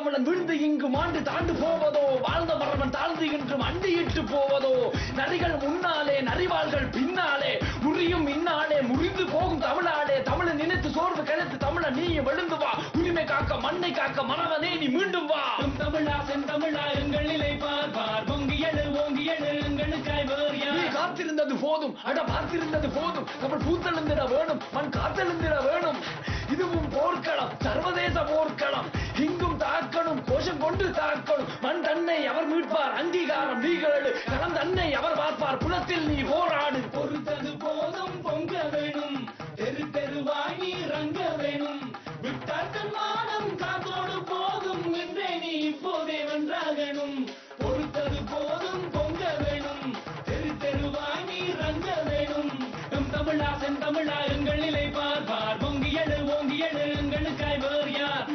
தமிழன் விழுந்து இங்கு மாண்டு தாண்டு போவதோ வாழ்ந்த மரவன் தாழ்ந்து இன்று மண்டியிட்டு போவதோ நரிகள் முன்னாலே நரிவாள்கள் பின்னாலே முறியும் இன்னாலே முறிந்து போகும் தமிழாலே தமிழன் நினைத்து சோர்வு கிழத்து தமிழன் நீ விழுந்து வா உரிமை காக்க மண்ணை காக்க மனவனே நீ மீண்டும் வா தமிழா செந்தமிழா எங்கள் நிலை பார்ப்பார் பொங்கி எழு ஓங்கி எழு எங்களுக்காய் வேறு நீ யார் காத்திருந்தது போதும் அட பார்த்திருந்தது போதும் தமிழ் பூத்தெழுந்திட வேணும் மண் காத்தெழுந்திட வேணும் இதுவும் போர்க்களம் சர்வதேச போர்க்களம் இங்கும் தாக்கணும் கோஷம் கொண்டு தாக்கணும் மண் தன்னை அவர் மீட்பார் அங்கீகாரம் நீகளு களம் தன்னை அவர் பார்ப்பார் புலத்தில் நீ போராடு பொறுத்தது போதும் பொங்க வேணும் தெரு தெருவாய் நீ ரங்க வேணும் விட்டால் தன்மானம் காத்தோடு போகும் என்றே நீ இப்போதே வென்றாகணும் பொறுத்தது போதும் பொங்க வேணும் தெரு தெருவாய் நீ ரங்க வேணும் எம் தமிழா செந்தமிழா எங்கள் நிலை பார்ப்பார் பொங்கி எழு ஓங்கி எழு எங்களுக்காய் வேறு யார்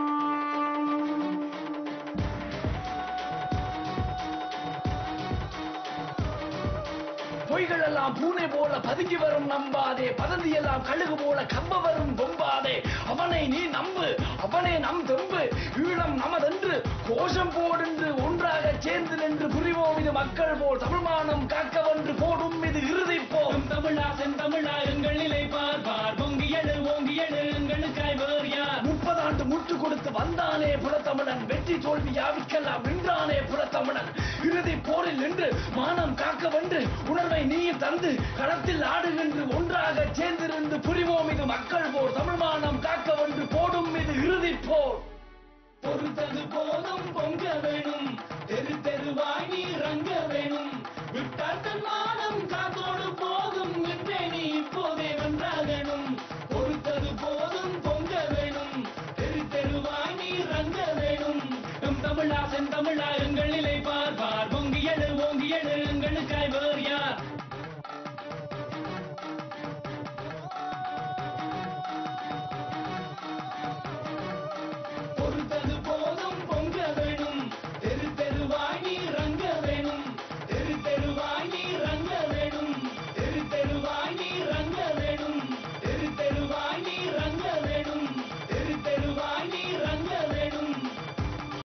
பொய்கள் எல்லாம் பூனை போல பதுங்கி வரும் நம்பாதே பதந்தி எல்லாம் கழுகு போல கம்ப வரும் கொம்பாதே அவனை நீ நம்பு அவனே நம் தெம்பு ஈழம் நமதென்று கோஷம் போடென்று ஒன்றாக சேர்ந்து நின்று புரிவோம் இது மக்கள் போல் தமிழ்மானம் காக்கவென்று போடும் இது இறுதி போம் எம் தமிழா செந்தமிழா எங்கள் நிலை பார்ப்பார் பொங்கி எழு ஓங்கி எழு எங்களுக்காய் வேறு யார் முப்பது ஆண்டு முட்டு கொடுத்து வந்தானே புலத்தமிழன் வெற்றி தோல்வி யாவிக்கெல்லாம் வென்றானே புலத்தமிழன் இறுதி போரில் நின்று மானம் காக்க வென்று உணர்வை நீயும் தந்து களத்தில் ஆடுகின்று ஒன்றாக சேர்ந்திருந்து புரிவோம் இது மக்கள் போர் தமிழ் மானம் காக்க வென்று போடும் இது இறுதி போர் பொறுத்தது போதும் பொங்க வேணும்